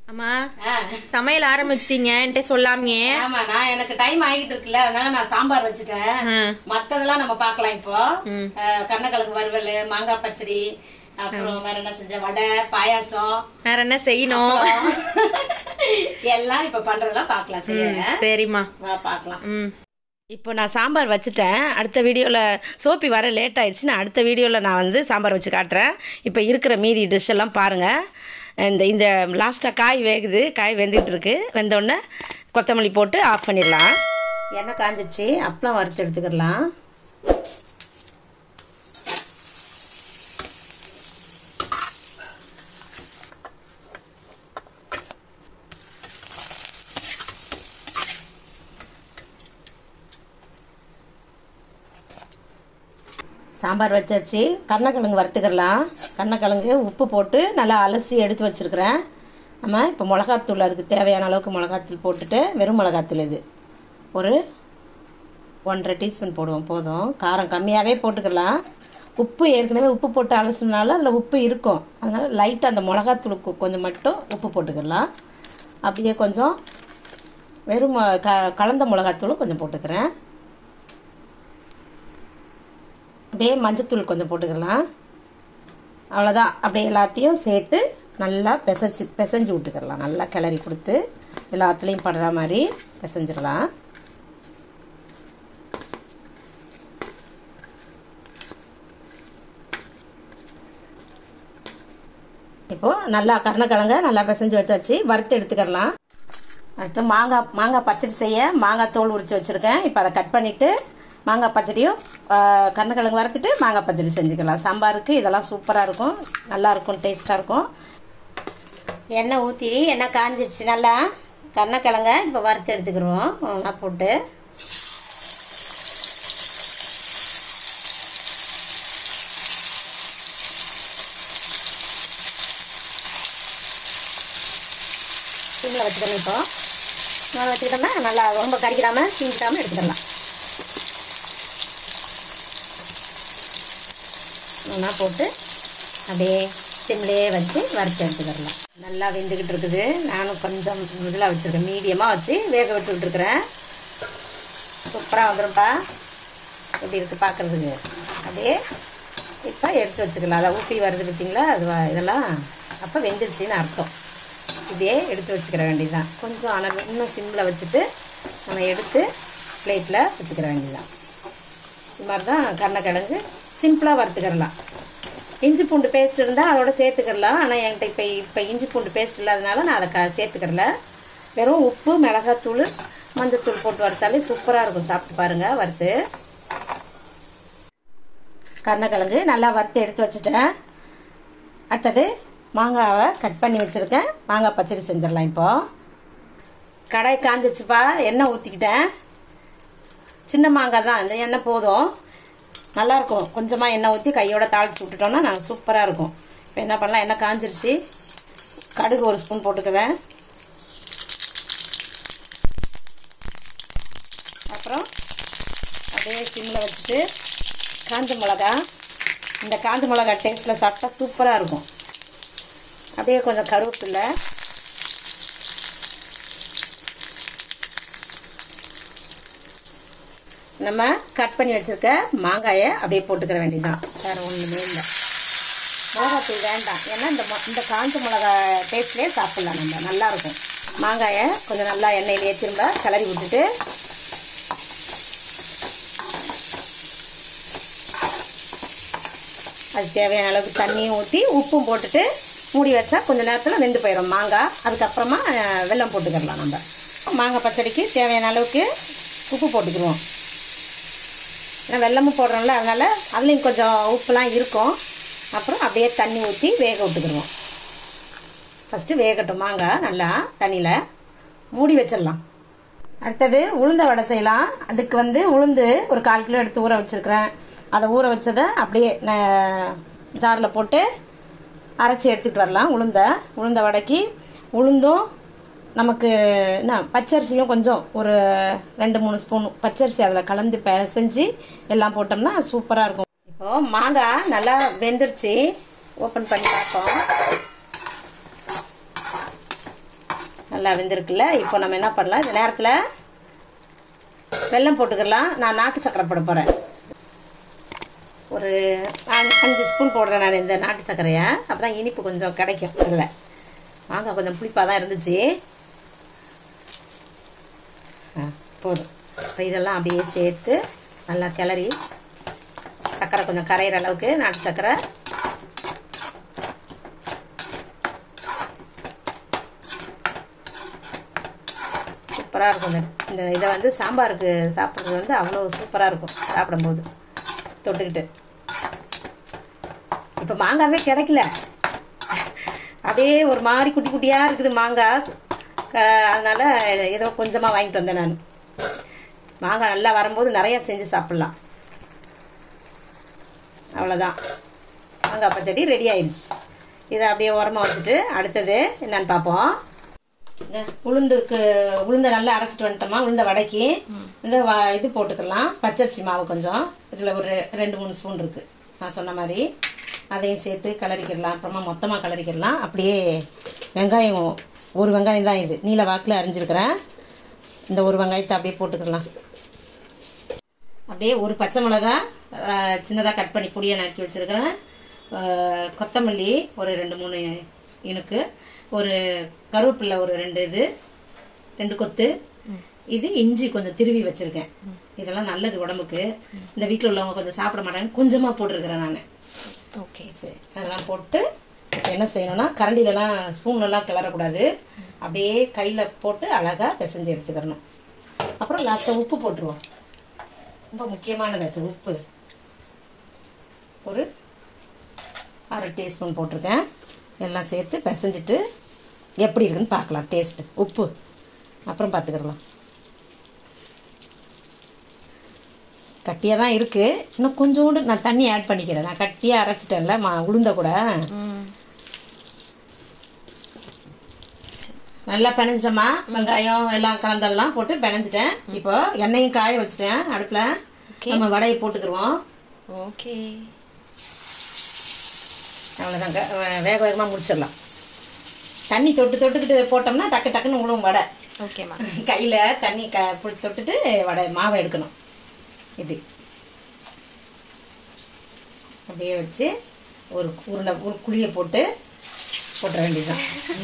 அம்மா ஆ. சமையல் ஆரம்பிச்சிட்டீங்க என்கிட்ட சொல்லாமே ஆமா நான் எனக்கு டைம் ஆகிட்டு இருக்குல்ல அதனால நான் சாம்பார் வச்சுட்டேன் ம். மத்ததெல்லாம் நம்ம பார்க்கலாம் இப்போ அஹ், கருணக்கிழங்கு வறுவல் மாங்காய் பச்சடி அப்புறம் வேற என்ன செஞ்ச வடை பாயாசம் வேற என்ன செய்யணும் எல்லாம் இப்ப பண்றதெல்லாம் பார்க்கலாம் சரியா சரிம்மா வா பார்க்கலாம் ம் இப்போ நான் சாம்பார் வச்சுட்டேன் அடுத்த வீடியோவில் சோப்பி வர லேட் ஆயிடுச்சு நான் அடுத்த வீடியோவில் நான் வந்து சாம்பார் வச்சு காட்டுறேன் இப்போ இருக்கிற மீதி டிஷ் எல்லாம் பாருங்கள் இந்த இந்த லாஸ்ட்டாக காய் வேகுது காய் வெந்துட்டு இருக்கு வெந்தோடனே கொத்தமல்லி போட்டு ஆஃப் பண்ணிடலாம் எண்ணெய் காஞ்சிடுச்சு அப்பளம் வறுத்து எடுத்துக்கிடலாம் சாம்பார் வச்சாச்சு கருணக்கிழங்கு வறுத்துக்கிடலாம் கருணக்கிழங்கு உப்பு போட்டு நல்லா அலசி எடுத்து வச்சிருக்கிறேன் நம்ம இப்போ மிளகாத்தூள் அதுக்கு தேவையான அளவுக்கு மிளகாத்தூள் போட்டுட்டு வெறும் மிளகாத்தூள் இது ஒரு ஒன்றரை டீஸ்பூன் போடுவோம் போதும் காரம் கம்மியாகவே போட்டுக்கலாம் உப்பு ஏற்கனவே உப்பு போட்டு அலசுனால அதில் உப்பு இருக்கும் அதனால் லைட்டாக அந்த மிளகாத்தூளுக்கு கொஞ்சம் மட்டும் உப்பு போட்டுக்கலாம் அப்படியே கொஞ்சம் வெறும் மொ- க கலந்த மிளகாத்தூளும் கொஞ்சம் போட்டுக்கிறேன் அப்படியே மஞ்சத்தூள் கொஞ்சம் போட்டுக்கலாம் அவ்வளோதான் அப்படியே எல்லாத்தையும் சேர்த்து நல்லா பிசைச்சு பிசைஞ்சு விட்டுக்கலாம் நல்லா கிளறி கொடுத்து எல்லாத்துலேயும் படுற மாதிரி பிசைஞ்சிடலாம் இப்போ நல்லா கருணக்கிழங்க நல்லா பிசைஞ்சு வச்சாச்சு வறுத்து எடுத்துக்கிடலாம் அடுத்து மாங்காய் மாங்காய் பச்சடி செய்ய மாங்காய் தோல் உரிச்சு வச்சிருக்கேன் இப்போ அதை கட் பண்ணிட்டு மாங்காய் பச்சடியும் ஆ, கருணக்கிழங்கு வறுத்துட்டு மாங்காய் பச்சடி செஞ்சுக்கலாம் சாம்பாருக்கு இதெல்லாம் சூப்பராக இருக்கும் நல்லா இருக்கும் டேஸ்ட்டாக இருக்கும் எண்ணெய் ஊற்றி எண்ணெய் காஞ்சிருச்சு நல்லா கருணக்கிழங்க இப்போ வறுத்து எடுத்துக்கிடுவோம் ஒன்றா போட்டு சிம்மில் வச்சுக்கணும் இப்போ மேலே வச்சுக்கிட்டோம்னா நல்லா ரொம்ப கறிக்கிடாம சீஞ்சிடாம எடுத்துக்கலாம் ஒன்றா போட்டு அப்படியே சிம்லேயே வச்சு வறுத்து எடுத்துக்கிடலாம் நல்லா வெந்துக்கிட்டு இருக்குது நானும் கொஞ்சம் இதில் வச்சுருக்கேன் மீடியமாக வச்சு வேக விட்டுக்கிட்டு இருக்கிறேன் சூப்பராக வந்துடும்ப்பா எப்படி இருக்குது பார்க்குறதுக்கு அப்படியே இப்போ எடுத்து வச்சுக்கலாம் அதை ஊற்றி வருது பார்த்தீங்களா அது வ- இதெல்லாம் அப்போ வெந்துருச்சுன்னு அர்த்தம் இதே எடுத்து வச்சுக்கிற வேண்டியதுதான் கொஞ்சம் அனல் இன்னும் சிம்மில் வச்சுட்டு நம்ம எடுத்து பிளேட்டில் வச்சுக்கிற வேண்டியதுதான் இது மாதிரி தான் கருணக்கிழங்கு சிம்பிளாக வறுத்துக்கிடலாம் இஞ்சி பூண்டு பேஸ்ட் இருந்தால் அதோட சேர்த்துக்கிடலாம் ஆனால் என்கிட்ட இப்போ இப்போ இஞ்சி பூண்டு பேஸ்ட் இல்லாதனால நான் அதை க சேர்த்துக்கிறல வெறும் உப்பு மிளகாத்தூள் மஞ்சத்தூள் போட்டு வறுத்தாலே சூப்பராக இருக்கும் சாப்பிட்டு பாருங்கள் வறுத்து கருணக்கிழங்கு நல்லா வறுத்து எடுத்து வச்சுட்டேன் அடுத்தது மாங்காவை கட் பண்ணி வச்சுருக்கேன் மாங்காய் பச்சடி செஞ்சிடலாம் இப்போ கடாய் காஞ்சிருச்சுப்பா எண்ணெய் ஊற்றிக்கிட்டேன் சின்ன மாங்காய் தான் இந்த எண்ணெய் போதும் நல்லாயிருக்கும் கொஞ்சமாக எண்ணெய் ஊற்றி கையோட தாளிச்சு விட்டுட்டோம்னா நான் சூப்பராக இருக்கும் இப்போ என்ன பண்ணலாம் எண்ணெய் காஞ்சிருச்சு கடுகு ஒரு ஸ்பூன் போட்டுக்குவேன் அப்புறம் அப்படியே சிம்மில் வச்சுட்டு காஞ்ச மிளகா இந்த காஞ்ச மிளகா டேஸ்ட்டில் சாப்பிட்டா சூப்பராக இருக்கும் அப்படியே கொஞ்சம் கருவேப்பில்லை நம்ம கட் பண்ணி வச்சிருக்க மாங்காயை அப்படியே போட்டுக்கிற வேண்டியதுதான் வேற ஒன்றுமே இல்லை மிளகாத்தூள் வேண்டாம் ஏன்னா இந்த மொ- இந்த காஞ்ச மிளகா டேஸ்ட்லேயே சாப்பிட்லாம் நம்ம நல்லா இருக்கும் மாங்காயை கொஞ்சம் நல்லா எண்ணெயிலேயே திரும்ப கிளறி விட்டுட்டு அது தேவையான அளவுக்கு தண்ணியும் ஊற்றி உப்பும் போட்டுட்டு மூடி வச்சா கொஞ்ச நேரத்தில் வெந்து போயிடும் மாங்காய் அதுக்கப்புறமா அஹ், வெல்லம் போட்டுக்கிடலாம் நம்ம மாங்காய் பச்சடிக்கு தேவையான அளவுக்கு உப்பு போட்டுக்கிடுவோம் ஏன்னா வெல்லமும் போடுறோம்ல அதனால் அதுலேயும் கொஞ்சம் உப்புலாம் இருக்கும் அப்புறம் அப்படியே தண்ணி ஊற்றி வேக விட்டுக்கிடுவோம் ஃபஸ்ட்டு வேகட்டும் மாங்காய் நல்லா தண்ணியில் மூடி வச்சிடலாம் அடுத்தது உளுந்த வடை செய்யலாம் அதுக்கு வந்து உளுந்து ஒரு கால் கிலோ எடுத்து ஊற வச்சிருக்கிறேன் அதை ஊற வச்சதை அப்படியே ஜாரில் போட்டு அரைச்சி எடுத்துகிட்டு வரலாம் உளுந்த உளுந்த வடைக்கு உளுந்தும் நமக்கு என்ன பச்சரிசியும் கொஞ்சம் ஒரு ரெண்டு மூணு ஸ்பூன் பச்சரிசி அதில் கலந்து பிசைஞ்சு எல்லாம் போட்டோம்னா சூப்பராக இருக்கும் இப்போ மாங்காய் நல்லா வெந்துருச்சு ஓப்பன் பண்ணி பார்ப்போம் நல்லா வெந்திருக்குல்ல இப்போ நம்ம என்ன பண்ணலாம் இந்த நேரத்தில் வெல்லம் போட்டுக்கலாம் நான் நாட்டு சக்கரை போட போகிறேன் ஒரு அஞ்சு அஞ்சு ஸ்பூன் போடுறேன் நான் இந்த நாட்டு சர்க்கரையை அப்போ தான் இனிப்பு கொஞ்சம் கிடைக்கும் இல்லை மாங்காய் கொஞ்சம் புளிப்பாக தான் இருந்துச்சு ஆ போதும் இப்போ இதெல்லாம் அப்படியே சேர்த்து நல்லா கிளறி சர்க்கரை கொஞ்சம் கரையிற அளவுக்கு நாட்டு சர்க்கரை சூப்பராக இருக்கும் இந்த இந்த இதை வந்து சாம்பாருக்கு சாப்பிட்றது வந்து அவ்வளோ சூப்பராக இருக்கும் சாப்பிடும்போது தொட்டுக்கிட்டு இப்போ மாங்காவே கிடைக்கல அப்படியே ஒரு மாதிரி குட்டி குட்டியாக இருக்குது மாங்காய் க- அதனால ஏதோ கொஞ்சமாக வாங்கிட்டு வந்தேன் நான் மாங்காய் நல்லா வரும்போது நிறைய செஞ்சு சாப்பிட்லாம் அவ்வளோதான் மாங்காய் பச்சடி ரெடி ஆயிடுச்சு இதை அப்படியே உரமா வச்சுட்டு அடுத்தது என்னன்னு பார்ப்போம் இந்த உளுந்துக்கு உளுந்தை நல்லா அரைச்சிட்டு வந்துட்டோமா உளுந்த வடைக்கு இந்த வ- இது போட்டுக்கலாம் பச்சரிசி மாவு கொஞ்சம் இதில் ஒரு ரெ- ரெண்டு மூணு ஸ்பூன் இருக்கு நான் சொன்ன மாதிரி அதையும் சேர்த்து கலரிக்கிடலாம் அப்புறமா மொத்தமாக கலரிக்கிடலாம் அப்படியே வெங்காயம் ஒரு வெங்காயம் தான் இது நீல வாக்கில் அரிஞ்சிருக்கிறேன் இந்த ஒரு வெங்காயத்தை அப்படியே போட்டுக்கலாம் அப்படியே ஒரு பச்சை மிளகா சின்னதாக கட் பண்ணி பொடியை நறுக்கி வச்சிருக்கிறேன் அஹ், கொத்தமல்லி ஒரு ரெண்டு மூணு இனுக்கு ஒரு கருவேப்பிலை ஒரு ரெண்டு இது ரெண்டு கொத்து இது இஞ்சி கொஞ்சம் திருவி வச்சிருக்கேன் இதெல்லாம் நல்லது உடம்புக்கு இந்த வீட்டில் உள்ளவங்க கொஞ்சம் சாப்பிட மாட்டாங்க கொஞ்சமாக போட்டிருக்கிறேன் நான் ஓகே அதெல்லாம் போட்டு இப்போ என்ன செய்யணும்னா கரண்டிலலாம் ஸ்பூன்லலாம் கிளறக்கூடாது அப்படியே கையில் போட்டு அழகாக பிசைஞ்சு எடுத்துக்கிறணும் அப்புறம் லாஸ்ட்டாக உப்பு போட்டுருவோம் ரொம்ப முக்கியமானதாச்சு உப்பு ஒரு அரை டீஸ்பூன் போட்டிருக்கேன் எல்லாம் சேர்த்து பிசைஞ்சிட்டு எப்படி இருக்குன்னு பார்க்கலாம் டேஸ்ட்டு உப்பு அப்புறம் பார்த்துக்கிடலாம் கட்டியாக தான் இருக்குது இன்னும் கொஞ்சோண்டு நான் தண்ணி ஆட் பண்ணிக்கிறேன் நான் கட்டியாக அரைச்சிட்டேன்ல மா உளுந்த கூட நல்லா பிணைஞ்சிட்டோமா வெங்காயம் எல்லாம் கலந்தெல்லாம் போட்டு பிணைஞ்சிட்டேன் இப்போ எண்ணெயும் காய வச்சிட்டேன் அடுப்பில் நம்ம வடையை போட்டுக்கிருவோம் ஓகே அவ்வளோதாங்க வேக வேகமாக முடிச்சிடலாம் தண்ணி தொட்டு தொட்டுக்கிட்டு போட்டோம்னா டக்கு டக்குன்னு உங்களும் வடை ஓகேம்மா கையில் தண்ணி க புடி- தொட்டுட்டு வடை மாவை எடுக்கணும் இப்படி அப்படியே வச்சு ஒரு உருண்டை ஒரு குழியை போட்டு போட்டுற வேண்டியதுதான்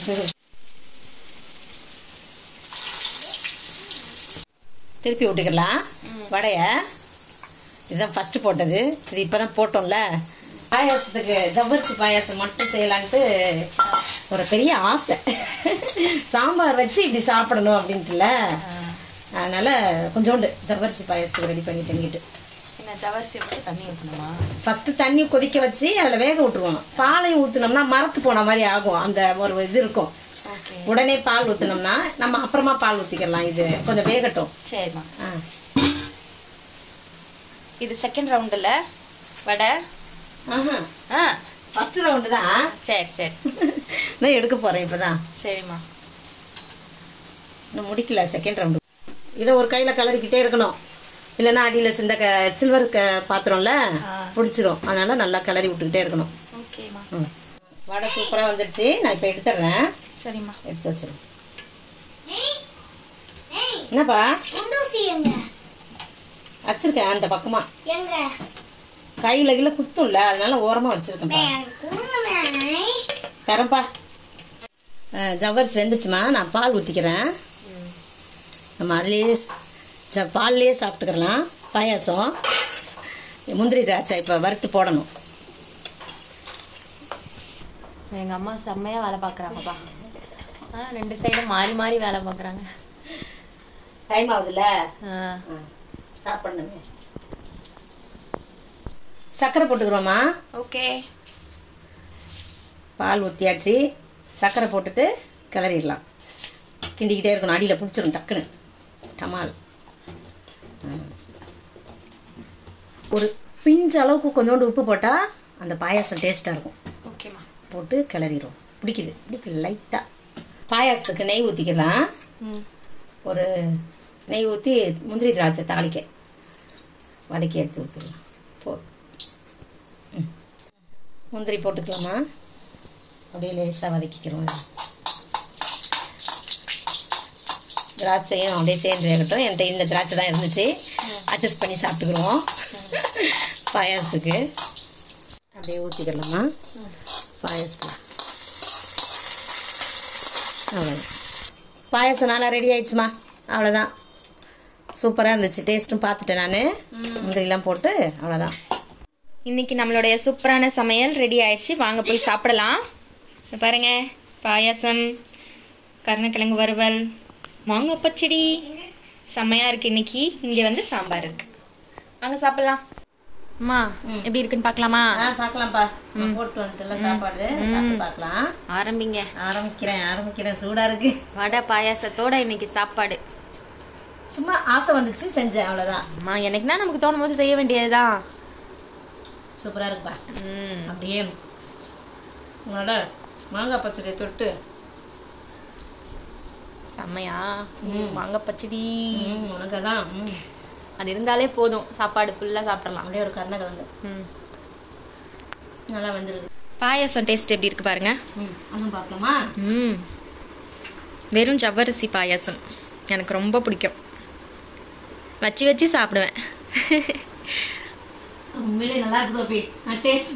திருப்பி விட்டுக்கலாம் வடைய இதுதான் ஃபர்ஸ்ட் போட்டது இது இப்பதான் போட்டோம்ல பாயாசத்துக்கு ஜவ்வரிசி பாயாசம் மட்டும் செய்யலான்ட்டு ஒரு பெரிய ஆசை சாம்பார் வச்சு இப்படி சாப்பிடணும் அப்படின்ட்டுல அதனால கொஞ்சோண்டு ஜவ்வரிசி பாயாசத்துக்கு ரெடி பண்ணிட்டேங்கிட்டு என்ன ஜவரிசி போட்டு தண்ணி ஊற்றணுமா ஃபர்ஸ்ட் தண்ணி கொதிக்க வச்சு அதில் வேக விட்டுருவோம் பாலையும் ஊற்றுனோம்னா மரத்து போன மாதிரி ஆகும் அந்த ஒரு இது இருக்கும் ஓகே உடனே பால் ஊற்றுனோம்னா நம்ம அப்புறமா பால் ஊற்றிக்கலாம் இது கொஞ்சம் வேகட்டும் சரிம்மா ஆ இது செகண்ட் ரவுண்டில் வடை ஆஹா ஆ ஃபர்ஸ்ட் ரவுண்டு தான் சரி சரி நான் எடுக்க போறேன் இப்பதான் சரிம்மா இன்னும் முடிக்கல செகண்ட் ரவுண்டு இதை ஒரு கையில கலரிக்கிட்டே இருக்கணும் இல்லைன்னா அடியில இந்த க சில்வர் க பாத்திரம்ல பிடிச்சிரும் அதனால நல்லா கிளறி விட்டுக்கிட்டே இருக்கணும் ஓகேம்மா ம். வடை சூப்பரா வந்துடுச்சு நான் இப்ப எடுத்துடுறேன் சரிம்மா எடுத்து வச்சிருவேன் என்னப்பா குண்டூசி எங்க வச்சிருக்கேன் அந்த பக்கமா எங்க கையில கீழ குத்தும்ல அதனால ஓரமா வச்சிருக்கேன்ப்பா குடும்பமே தரேன்ப்பா ஜவ்வரிசி வெந்துச்சுமா நான் பால் ஊற்றிக்கிறேன் நம்ம அதுலேயே ச பால்லையே சாப்பிட்டுக்கிறலாம் பாயாசம் முந்திரி திராட்சை இப்போ வறுத்து போடணும் எங்க அம்மா செம்மையா வேலை பார்க்குறாங்கப்பா ஆ ரெண்டு சைடும் மாறி மாறி வேலை பார்க்குறாங்க டைம் ஆகுதுல்ல ஆ சாப்பிடணுமே சர்க்கரை போட்டுக்கிறோமா ஓகே பால் ஊற்றியாச்சு சர்க்கரை போட்டுட்டு கிளறிடலாம் கிண்டிக்கிட்டே இருக்கணும் அடியில் பிடிச்சிரும் டக்குன்னு டமால் ம். ஒரு பிஞ்சு அளவுக்கு கொஞ்சோண்டு உப்பு போட்டால் அந்த பாயாசம் டேஸ்ட்டாக இருக்கும் ஓகேம்மா போட்டு கிளறிடும் பிடிக்குது பிடிக்குது லைட்டாக பாயாசத்துக்கு நெய் ஊற்றிக்கலாம் ம் ஒரு நெய் ஊற்றி முந்திரி திராட்சை தாளிக்க வதக்கி எடுத்து ஊற்றிடலாம் போ ம். முந்திரி போட்டுக்கலாமா அப்படியே லேசாக வதக்கிக்கிறோம் இதை. திராட்சையும் அப்படியே சேர்ந்து வேகட்டும் என்கிட்ட இந்த திராட்சை தான் இருந்துச்சு அட்ஜஸ்ட் பண்ணி சாப்பிட்டுக்குருவோம் பாயாசத்துக்கு அப்படியே ஊற்றிக்கலாமா பாயாசத்தில் அவ்வளோதான் பாயாசம் நல்லா ரெடி ஆயிடுச்சுமா அவ்வளோதான் சூப்பராக இருந்துச்சு டேஸ்ட்டும் பார்த்துட்டேன் நான் முந்திரிலாம் போட்டு அவ்வளோதான் இன்னைக்கு நம்மளுடைய சூப்பரான சமையல் ரெடி ஆயிடுச்சு வாங்க போய் சாப்பிடலாம் இங்க பாருங்க பாயாசம் கருணக்கிழங்கு வறுவல் மாங்காய் பச்சடி செம்மையா இருக்கு இன்னைக்கு இங்க வந்து சாம்பார் இருக்கு வாங்க சாப்பிடலாம் அம்மா எப்படி இருக்குன்னு பார்க்கலாமா ஆ பார்க்கலாம்ப்பா நான் போட்டு வந்துட்டுல சாப்பாடு சாப்பிட்டு பார்க்கலாம் ஆரம்பிங்க ஆரம்பிக்கிறேன் ஆரம்பிக்கிறேன் சூடாக இருக்கு வடை பாயாசத்தோட இன்னைக்கு சாப்பாடு சும்மா ஆசை வந்துச்சு செஞ்சேன் அவ்வளோதான் அம்மா எனக்குன்னா நமக்கு தோணும் போது செய்ய வேண்டியதுதான் சூப்பராக இருக்குப்பா ம் அப்படியே உங்களோட மாங்காய் பச்சடியை தொட்டு செம்மையா மாங்காய் பச்சடி ம் உனக்கு தான் ம் அது இருந்தாலே போதும் சாப்பாடு ஃபுல்லா சாப்பிடலாம் அப்படியே ஒரு கருணக்கிழங்கு ம் நல்லா வந்துருக்கு பாயாசம் டேஸ்ட் எப்படி இருக்கு பாருங்க ம் அதுவும் பார்க்கலாமா ம் வெறும் ஜவ்வரிசி பாயாசம் எனக்கு ரொம்ப பிடிக்கும் வச்சு வச்சு சாப்பிடுவேன் உண்மையிலே நல்லா இருக்கு சோபி நான் டேஸ்ட்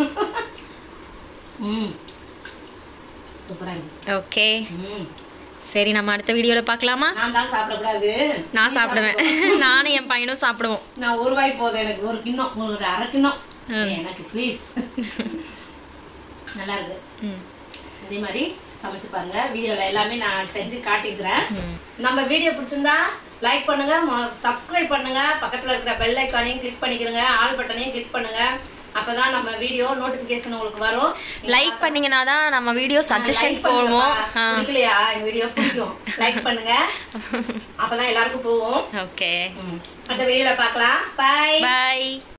ம் சூப்பராக இருக்கு ஓகே ம் சரி நம்ம அடுத்த வீடியோல பார்க்கலாமா நான் தான் சாப்பிடக்கூடாது நான் சாப்பிடுவேன் நானும் என் பையனும் சாப்பிடுவோம் நான் ஒரு வாய் போதும் எனக்கு ஒரு கிண்ணம் ஒரு அரை கிண்ணம் எனக்கு ப்ளீஸ் நல்லா இருக்கு ம் அதே மாதிரி சமைச்சு பாருங்க வீடியோல எல்லாமே நான் செஞ்சு காட்டியிருக்கிறேன் நம்ம வீடியோ பிடிச்சிருந்தா லைக் பண்ணுங்க சப்ஸ்கிரைப் பண்ணுங்க பக்கத்துல இருக்கிற பெல் ஐக்கானையும் கிளிக் பண்ணிக்கிறங்க ஆல் பட்டனையும் கிளிக் பண்ணுங்க அப்பதான் நம்ம வீடியோ நோட்டிபிகேஷன் உங்களுக்கு வரும் லைக் பண்ணீங்கன்னா தான் நம்ம வீடியோ சஜஷன் Like போடுவோம் பண்ணுங்கப்பா. பிடிக்கலையா எங்க வீடியோ பிடிக்கும் லைக் பண்ணுங்க அப்பதான் எல்லாருக்கும் போவோம் ஓகே அடுத்த வீடியோல பார்க்கலாம் பை பாய்